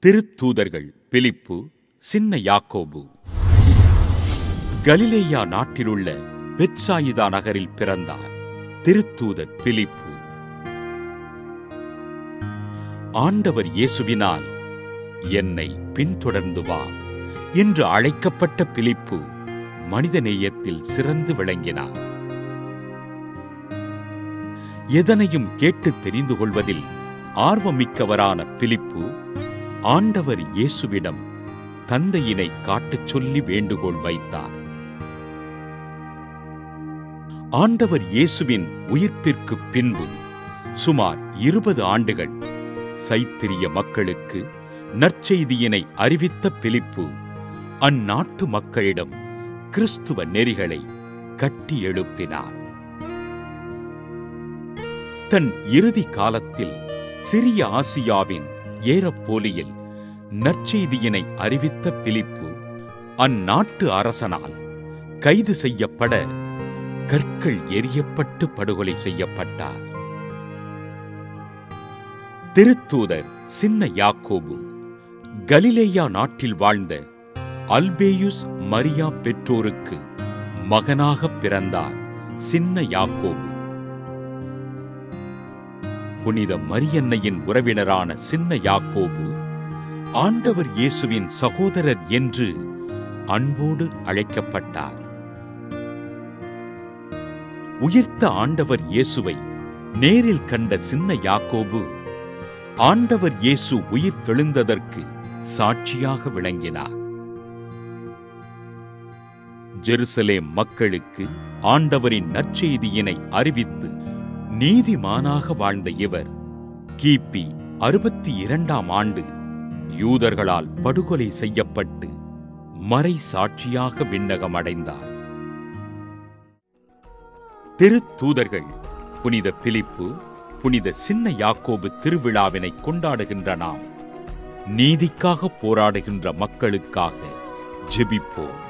திருத்தூதர்கள் பிலிப்பு சின்ன யாக்கோபு கலிலேயா நாட்டிலுள்ள பெட்சாயிதா நகரில் பிறந்தார் திருத்தூதர் பிலிப்பு ஆண்டவர் இயேசுவினால் என்னை பின்தொடர்ந்து வா என்று அழைக்கப்பட்ட பிலிப்பு மனிதநேயத்தில் சிறந்து விளங்கினார் எதனையும் கேட்டு தெரிந்து கொள்வதில் ஆர்வமிக்கவரான பிலிப்பு ஆண்டவர் இயேசுவிடம் தந்தையினை காட்டச் சொல்லி வேண்டுகோள் வைத்தார் ஆண்டவர் இயேசுவின் உயிர்ப்பிற்கு பின்பு சுமார் இருபது ஆண்டுகள் சைத்திரிய மக்களுக்கு நற்செய்தியினை அறிவித்த பிலிப்பு அந்நாட்டு மக்களிடம் கிறிஸ்துவ நெறிகளை கட்டி எழுப்பினார் தன் இறுதி காலத்தில் சிறிய ஆசியாவின் ஏரப்போலியில் நற்செய்தியினை அறிவித்த பிலிப்பு அந்நாட்டு அரசனால் கைது செய்யப்பட கற்கள் எரியப்பட்டு படுகொலை செய்யப்பட்டார் திருத்தூதர் சின்ன யாக்கோபு கலிலேயா நாட்டில் வாழ்ந்த அல்பேயுஸ் மரியா பெற்றோருக்கு மகனாக பிறந்தார் சின்ன யாக்கோபு புனித மரியன்னையின் உறவினரான சின்ன யாக்கோபு ஆண்டவர் இயேசுவின் சகோதரர் என்று அன்போடு அழைக்கப்பட்டார் உயிர்த்த ஆண்டவர் இயேசுவை நேரில் கண்ட சின்ன யாக்கோபு ஆண்டவர் இயேசு உயிர் தெழுந்ததற்கு சாட்சியாக விளங்கினார் ஜெருசலேம் மக்களுக்கு ஆண்டவரின் நற்செய்தியினை அறிவித்து நீதிமானாக வாழ்ந்த இவர் கிபி அறுபத்தி இரண்டாம் ஆண்டு யூதர்களால் படுகொலை செய்யப்பட்டு மறை சாட்சியாக விண்ணகம் அடைந்தார் திருத்தூதர்கள் புனித பிலிப்பு புனித சின்ன யாக்கோபு திருவிழாவினை கொண்டாடுகின்ற நாம் நீதிக்காக போராடுகின்ற மக்களுக்காக ஜெபிப்போம்